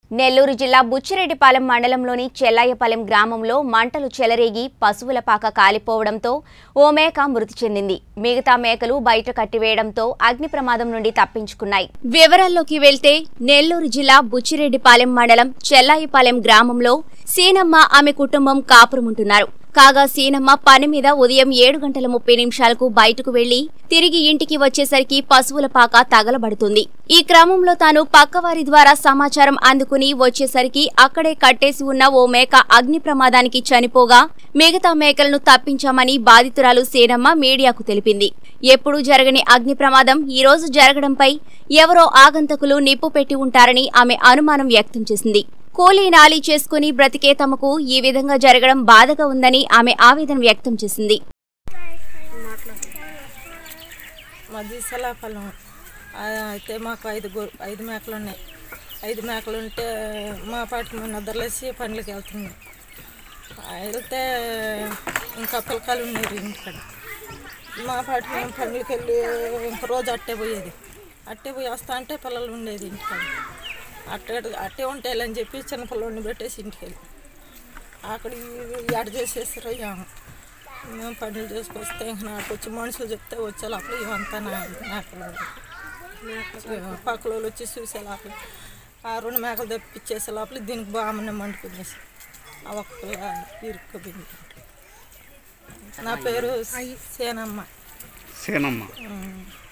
నెల్లూరు జిల్లా బుచ్చిరెడ్డిపాలెం మండలంలోని చెల్లాయపాలెం గ్రామంలో మంటలు చెలరేగి పశువుల పాక కాలిపోవడంతో ఓ మేక మృతి చెందింది మిగతా మేకలు బయట కట్టివేయడంతో అగ్ని ప్రమాదం నుండి తప్పించుకున్నాయి వివరాల్లోకి వెళ్తే నెల్లూరు జిల్లా బుచ్చిరెడ్డిపాలెం మండలం చెల్లాయిపాలెం గ్రామంలో సీనమ్మ ఆమె కుటుంబం కాపురముంటున్నారు కాగా సీనమ్మ పని మీద ఉదయం ఏడు గంటల ముప్పై నిమిషాలకు బయటకు వెళ్లి తిరిగి ఇంటికి వచ్చేసరికి పశువుల పాక తగలబడుతుంది ఈ క్రమంలో తాను పక్కవారి ద్వారా సమాచారం అందుకుని వచ్చేసరికి అక్కడే కట్టేసి ఉన్న ఓ మేక అగ్ని ప్రమాదానికి చనిపోగా మిగతా మేకలను తప్పించామని బాధితురాలు సీనమ్మ మీడియాకు తెలిపింది ఎప్పుడూ జరగని అగ్ని ప్రమాదం ఈ రోజు జరగడంపై ఎవరో ఆగంతకులు నిప్పు పెట్టి ఉంటారని ఆమె అనుమానం వ్యక్తం చేసింది కూలీ నాలి చేసుకుని బ్రతికే తమకు ఈ విధంగా జరగడం బాధగా ఉందని ఆమె ఆవేదన వ్యక్తం చేసింది మాది సలాఫలం అయితే మాకు ఐదు గొ ఐదు మేకలు ఉన్నాయి ఐదు మేకలు ఉంటే మా పాటికి మేము నిద్రలేసి పనులకి వెళ్తున్నాం వెళ్తే ఇంకా పిల్లకాయలు ఉన్నారు ఇంటికాడ మా పాటికి మేము పనులకి వెళ్ళి ఇంక రోజు అట్టే పోయేది అట్టే పోయి వస్తా అంటే పిల్లలు ఉండేది ఇంటికాడ అట్టే అట్టే ఉంటాయని చెప్పి చిన్న పిల్లల్ని పెట్టేసి ఇంటికి వెళ్ళి అక్కడ ఎడ చేసేసారు ఏమో మేము పనులు చేసుకొస్తే ఇంక నాకు వచ్చి మనుషులు చెప్తే వచ్చే లోపల ఇవంతా నా మేకలు పక్కల వాళ్ళు వచ్చి చూసే లోపల ఆ రెండు మేకలు తెప్పించేసే లోపల దీనికి బాగున్న మండుకునేసి ఆ ఒక్క పిల్ల ఇరుక్కుపోయింది నా పేరు సేనమ్మ సేనమ్మ ఉమ్.